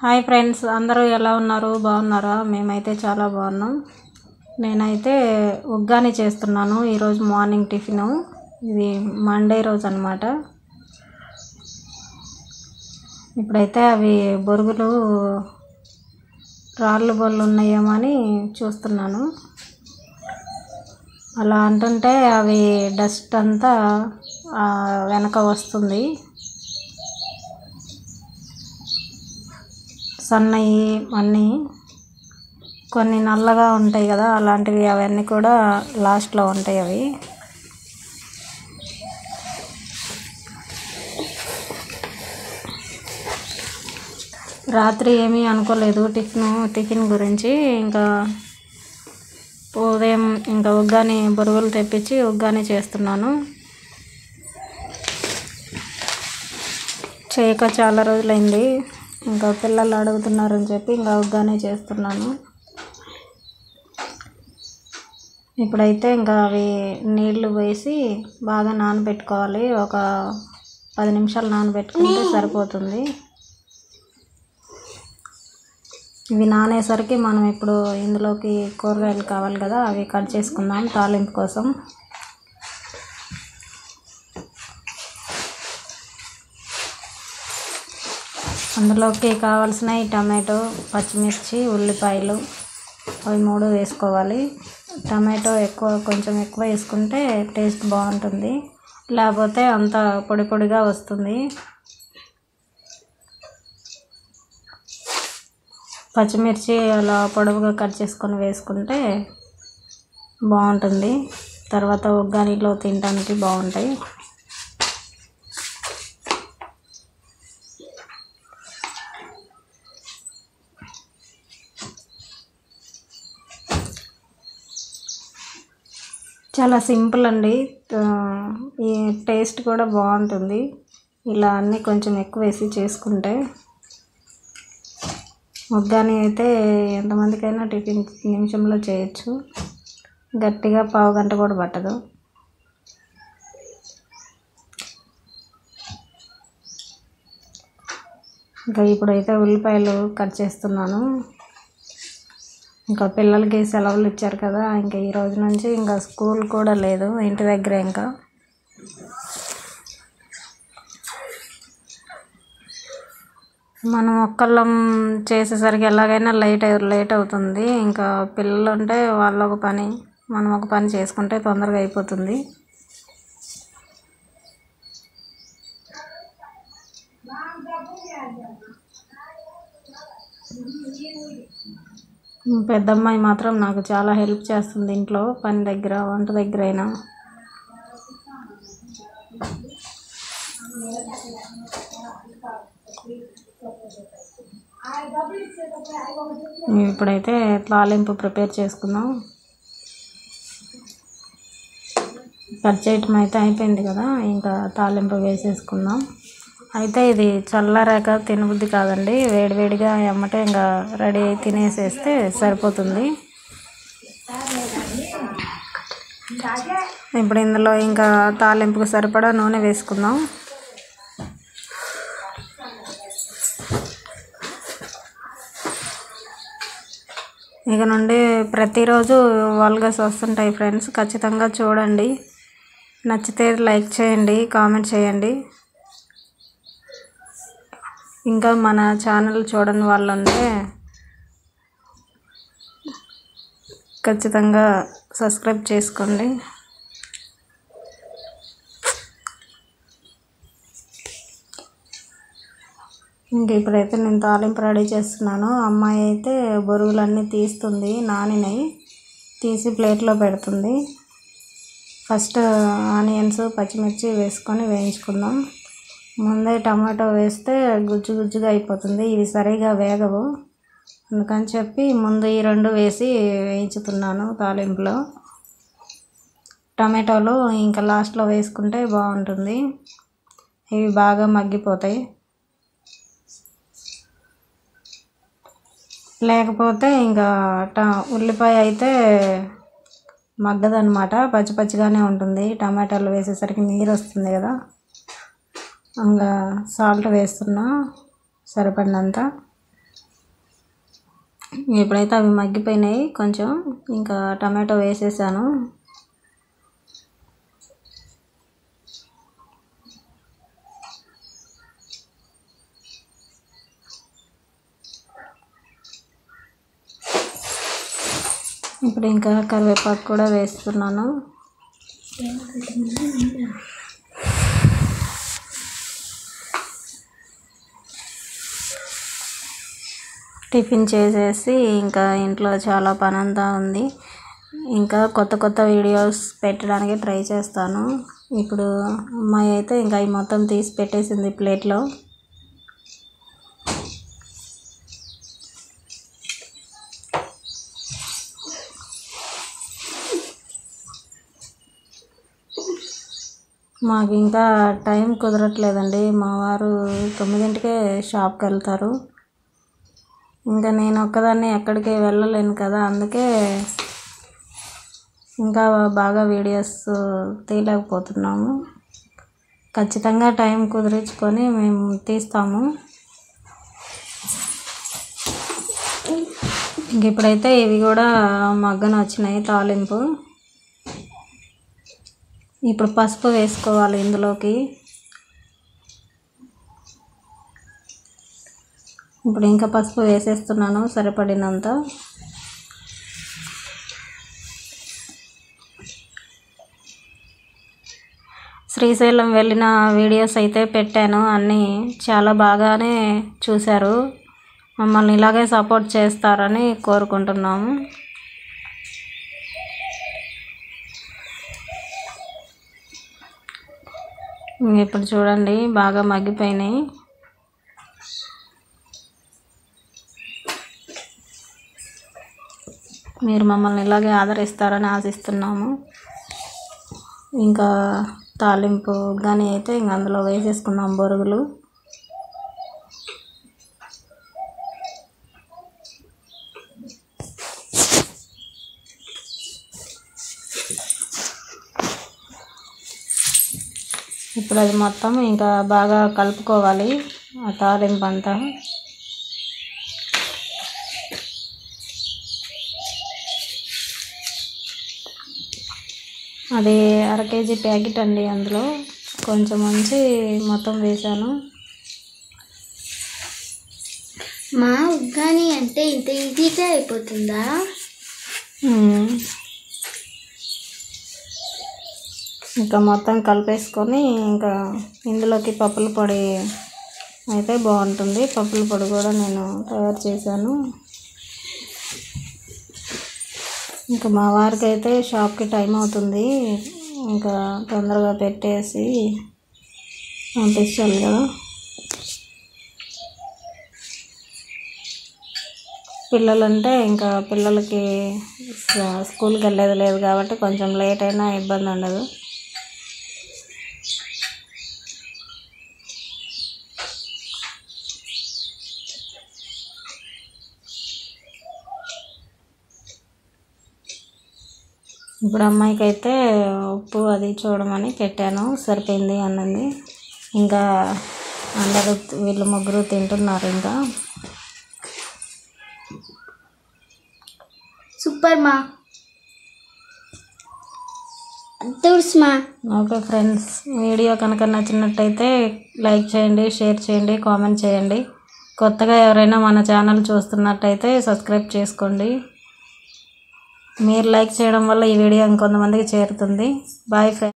Hi friends అందరూ ఎలా ఉన్నారు బాగున్నారా మేమైతే చాలా బాగున్నాం నేనైతే ఉగ్గాని చేస్తున్నాను ఈరోజు మార్నింగ్ టిఫిన్ ఇది మండే రోజు అనమాట ఇప్పుడైతే అవి బొరుగులు రాళ్ళు బొల్లు ఉన్నాయేమో అని చూస్తున్నాను అలా అంటుంటే అవి డస్ట్ అంతా ఆ, వెనక వస్తుంది సన్నయి అన్నీ కొన్ని నల్లగా ఉంటాయి కదా అలాంటివి అవన్నీ కూడా లాస్ట్లో ఉంటాయి అవి రాత్రి ఏమీ అనుకోలేదు టిఫిన్ టిఫిన్ గురించి ఇంకా ఉదయం ఇంకా ఉగ్గాని బొరుగులు తెప్పించి ఉగ్గాని చేస్తున్నాను చేయక చాలా రోజులైంది ఇంకా పిల్లలు అడుగుతున్నారని చెప్పి ఇంకా ఉగ్గానే చేస్తున్నాను ఇప్పుడైతే ఇంకా అవి నీళ్లు వేసి బాగా నానబెట్టుకోవాలి ఒక పది నిమిషాలు నానబెట్టుకుంటే సరిపోతుంది ఇవి నానేసరికి మనం ఇప్పుడు ఇందులోకి కూరగాయలు కావాలి కదా అవి కట్ చేసుకుందాం తాలింపు కోసం అందులోకి కావాల్సినవి టమాటో పచ్చిమిర్చి ఉల్లిపాయలు అవి మూడు వేసుకోవాలి టమాటో ఎక్కువ కొంచెం ఎక్కువ వేసుకుంటే టేస్ట్ బాగుంటుంది లేకపోతే అంత పొడి పొడిగా వస్తుంది పచ్చిమిర్చి అలా పొడవుగా కట్ చేసుకొని వేసుకుంటే బాగుంటుంది తర్వాత ఉగ్గానిలో తినడానికి బాగుంటాయి చాలా సింపుల్ అండి ఆ, ఈ టేస్ట్ కూడా బాగుంటుంది ఇలా అన్నీ కొంచెం ఎక్కువ వేసి చేసుకుంటే ఉగ్గాని అయితే ఎంతమందికైనా టిఫిన్ నిమిషంలో చేయొచ్చు గట్టిగా పావు గంట కూడా పట్టదు ఇంకా ఇప్పుడైతే ఉల్లిపాయలు కట్ చేస్తున్నాను ఇంకా పిల్లలకి సెలవులు ఇచ్చారు కదా ఇంకా ఈ రోజు నుంచి ఇంకా స్కూల్ కూడా లేదు ఇంటి దగ్గరే ఇంకా మనం ఒక్కళ్ళం చేసేసరికి ఎలాగైనా లేట్ అయి లేట్ అవుతుంది ఇంకా పిల్లలు ఉంటే వాళ్ళు ఒక పని మనం ఒక పని చేసుకుంటే తొందరగా అయిపోతుంది పెద్దమ్మాయి మాత్రం నాకు చాలా హెల్ప్ చేస్తుంది ఇంట్లో పని దగ్గర వంట దగ్గర అయినా ఇప్పుడైతే తాలింపు ప్రిపేర్ చేసుకుందాం కట్ చేయటం అయితే అయిపోయింది కదా ఇంకా తాలింపు వేసేసుకుందాం అయితే ఇది చల్లారాక తినబుద్ధి కాదండి వేడివేడిగా ఎమ్మటే ఇంకా రెడీ అయి తినేసేస్తే సరిపోతుంది ఇప్పుడు ఇందులో ఇంకా తాలింపుకు సరిపడా నూనె వేసుకుందాం ఇక నుండి ప్రతిరోజు వాల్గస్ వస్తుంటాయి ఫ్రెండ్స్ ఖచ్చితంగా చూడండి నచ్చితే లైక్ చేయండి కామెంట్ చేయండి ఇంకా మన ఛానల్ చూడని వాళ్ళు ఉంటే ఖచ్చితంగా సబ్స్క్రైబ్ చేసుకోండి ఇంక ఇప్పుడైతే నేను తాలింపు రెడీ చేస్తున్నాను అమ్మాయి అయితే బొరుగులన్నీ తీస్తుంది నానినవి తీసి ప్లేట్లో పెడుతుంది ఫస్ట్ ఆనియన్స్ పచ్చిమిర్చి వేసుకొని వేయించుకుందాం ముందే టమాటో వేస్తే గుజ్జు గుజ్జుగా అయిపోతుంది ఇవి సరిగా వేగవు అందుకని చెప్పి ముందు ఈ రెండు వేసి వేయించుతున్నాను తాలింపులో టమాటోలు ఇంకా లాస్ట్లో వేసుకుంటే బాగుంటుంది ఇవి బాగా మగ్గిపోతాయి లేకపోతే ఇంకా ట ఉల్లిపాయ అయితే మగ్గదనమాట పచ్చి పచ్చిగానే ఉంటుంది టమాటాలు వేసేసరికి నీరు వస్తుంది కదా ఇంకా సాల్ట్ వేస్తున్నా సరిపడినంత ఇప్పుడైతే అవి మగ్గిపోయినాయి కొంచెం ఇంకా టమాటో వేసేసాను ఇప్పుడు ఇంకా కరివేపాకు కూడా వేస్తున్నాను టిఫిన్ చేసేసి ఇంకా ఇంట్లో చాలా పని అంతా ఉంది ఇంకా కొత్త కొత్త వీడియోస్ పెట్టడానికి ట్రై చేస్తాను ఇప్పుడు అమ్మాయి అయితే ఇంకా అవి మొత్తం తీసి పెట్టేసింది ప్లేట్లో మాకు ఇంకా టైం కుదరట్లేదండి మా వారు తొమ్మిదింటికే షాప్కి వెళ్తారు ఇంకా నేను ఒక్కదాన్ని ఎక్కడికి వెళ్ళలేను కదా అందుకే ఇంకా బాగా వీడియోస్ తీయలేకపోతున్నాము ఖచ్చితంగా టైం కుదిరించుకొని మేము తీస్తాము ఇంక ఇప్పుడైతే ఇవి కూడా మగ్గన వచ్చినాయి తాలింపు ఇప్పుడు పసుపు వేసుకోవాలి ఇందులోకి ఇప్పుడు ఇంకా పసుపు వేసేస్తున్నాను సరిపడినంత శ్రీశైలం వెళ్ళిన వీడియోస్ అయితే పెట్టాను అన్నీ చాలా బాగానే చూశారు మమ్మల్ని ఇలాగే సపోర్ట్ చేస్తారని కోరుకుంటున్నాము ఇప్పుడు చూడండి బాగా మగ్గిపోయినాయి మీరు మమ్మల్ని ఇలాగే ఆదరిస్తారని ఆశిస్తున్నాము ఇంకా తాలింపు కానీ అయితే ఇంక అందులో వేసేసుకున్నాం బొరుగులు ఇప్పుడు అది మొత్తం ఇంకా బాగా కలుపుకోవాలి ఆ తాలింపు అంతా అది అర కేజీ ప్యాకెట్ అండి అందులో కొంచెం ఉంచి మొత్తం వేసాను మా ఉగ్గాని అంటే ఇంత ఈజీగా అయిపోతుందా మ్మ్. ఇంకా మొత్తం కలిపేసుకొని ఇంకా ఇందులోకి పప్పుల పొడి అయితే బాగుంటుంది పప్పుల పొడి కూడా నేను తయారు చేశాను ఇంకా మా వారికి అయితే షాప్కి టైం అవుతుంది ఇంకా తొందరగా పెట్టేసి పంపించాలి కదా పిల్లలంటే ఇంకా పిల్లలకి స- స్కూల్కి వెళ్ళేది లేదు కాబట్టి కొంచెం లేట్ అయినా ఇబ్బంది ఉండదు ఇప్పుడు అమ్మాయికి అయితే ఉప్పు అది చూడమని పెట్టాను సరిపోయింది అన్నది ఇంకా అందరూ వీళ్ళు ముగ్గురు తింటున్నారు ఇంకా సూపర్ మా తుర్స్ మా ఓకే ఫ్రెండ్స్ వీడియో కనుక నచ్చినట్టయితే లైక్ చేయండి షేర్ చేయండి కామెంట్ చేయండి కొత్తగా ఎవరైనా మన ఛానల్ చూస్తున్నట్టయితే సబ్స్క్రైబ్ చేసుకోండి మీరు లైక్ చేయడం వల్ల ఈ వీడియో ఇంకొంతమందికి చేరుతుంది బాయ్ ఫ్రెండ్స్